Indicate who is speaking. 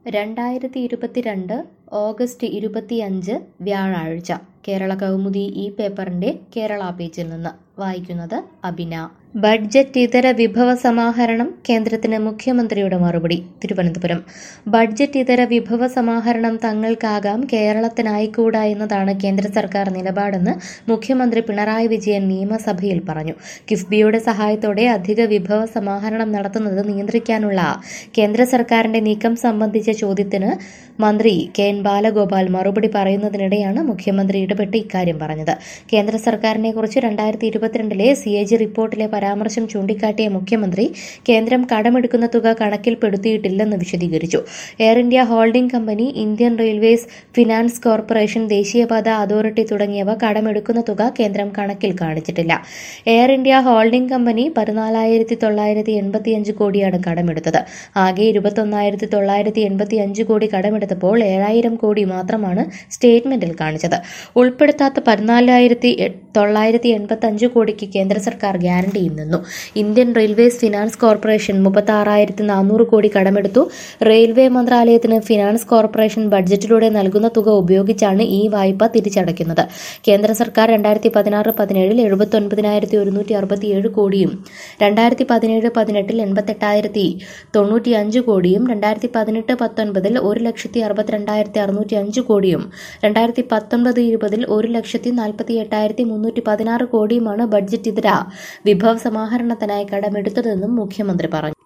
Speaker 1: രണ്ടായിരത്തി ഇരുപത്തിരണ്ട് ഓഗസ്റ്റ് ഇരുപത്തിയഞ്ച് വ്യാഴാഴ്ച കേരള കൗമുദി ഈ പേപ്പറിന്റെ കേരള പേജിൽ നിന്ന് വായിക്കുന്നത് അബിന ബഡ്ജറ്റ് ഇതര വിഭവ സമാഹരണം കേന്ദ്രത്തിന് മുഖ്യമന്ത്രിയുടെ മറുപടി തിരുവനന്തപുരം ബഡ്ജറ്റ് ഇതര വിഭവ സമാഹരണം തങ്ങൾക്കാകാം കേരളത്തിനായിക്കൂടാ എന്നതാണ് കേന്ദ്ര സർക്കാർ നിലപാടെന്ന് മുഖ്യമന്ത്രി പിണറായി വിജയൻ നിയമസഭയിൽ പറഞ്ഞു കിഫ്ബിയുടെ സഹായത്തോടെ അധിക വിഭവ സമാഹരണം നടത്തുന്നത് നിയന്ത്രിക്കാനുള്ള കേന്ദ്ര സർക്കാരിന്റെ നീക്കം സംബന്ധിച്ച ചോദ്യത്തിന് മന്ത്രി കെ എൻ ബാലഗോപാൽ മറുപടി പറയുന്നതിനിടെയാണ് മുഖ്യമന്ത്രി ഇടപെട്ട് ഇക്കാര്യം പറഞ്ഞത് കേന്ദ്ര സർക്കാരിനെ കുറിച്ച് രണ്ടായിരത്തി ഇരുപത്തിരണ്ടിലെ സി എ ജി റിപ്പോർട്ടിലെ പരാമർശം ചൂണ്ടിക്കാട്ടിയ മുഖ്യമന്ത്രി കേന്ദ്രം കടമെടുക്കുന്ന തുക കണക്കിൽപ്പെടുത്തിയിട്ടില്ലെന്ന് വിശദീകരിച്ചു Air India holding company Indian Railways finance corporation ദേശീയപാത അതോറിറ്റി തുടങ്ങിയവ കടമെടുക്കുന്ന തുക കേന്ദ്രം കണക്കിൽ കാണിച്ചിട്ടില്ല എയർ ഇന്ത്യ ഹോൾഡിംഗ് കമ്പനി പതിനാലായിരത്തി തൊള്ളായിരത്തി എൺപത്തിയഞ്ച് കോടിയാണ് കടമെടുത്തത് ആകെ ഇരുപത്തൊന്നായിരത്തി തൊള്ളായിരത്തി എൺപത്തി അഞ്ച് കോടി കടമെടുത്തപ്പോൾ ഏഴായിരം കോടി മാത്രമാണ് സ്റ്റേറ്റ്മെന്റിൽ കാണിച്ചത് ഉൾപ്പെടുത്താത്ത പതിനാലായിരത്തി തൊള്ളായിരത്തി എൺപത്തി അഞ്ച് കോടിക്ക് കേന്ദ്ര സർക്കാർ ഗ്യാരണ്ടിയും നിന്നു ഇന്ത്യൻ റെയിൽവേസ് ഫിനാൻസ് കോർപ്പറേഷൻ മുപ്പത്തി ആറായിരത്തി നാനൂറ് കോടി കടമെടുത്തു റെയിൽവേ മന്ത്രാലയത്തിന് ഫിനാൻസ് കോർപ്പറേഷൻ ബഡ്ജറ്റിലൂടെ നൽകുന്ന തുക ഉപയോഗിച്ചാണ് ഈ വായ്പ തിരിച്ചടയ്ക്കുന്നത് കേന്ദ്ര സർക്കാർ രണ്ടായിരത്തി പതിനാറ് പതിനേഴിൽ എഴുപത്തി ഒൻപതിനായിരത്തി ഒരുന്നൂറ്റി അറുപത്തിയേഴ് കോടിയും രണ്ടായിരത്തി പതിനേഴ് പതിനെട്ടിൽ എൺപത്തെട്ടായിരത്തി തൊണ്ണൂറ്റി അഞ്ച് കോടിയും രണ്ടായിരത്തി പതിനെട്ട് പത്തൊൻപതിൽ ഒരു ലക്ഷത്തി അറുപത്തിരണ്ടായിരത്തി അറുന്നൂറ്റി അഞ്ച് കോടിയും രണ്ടായിരത്തി പത്തൊൻപത് ഇരുപതിൽ ഒരു ലക്ഷത്തി നാൽപ്പത്തി എട്ടായിരത്തി മുന്നൂറ്റി പതിനാറ് കോടിയുമാണ് ബഡ്ജറ്റ് ഇതര വിഭവ സമാഹരണത്തിനായി കടമെടുത്തതെന്നും മുഖ്യമന്ത്രി പറഞ്ഞു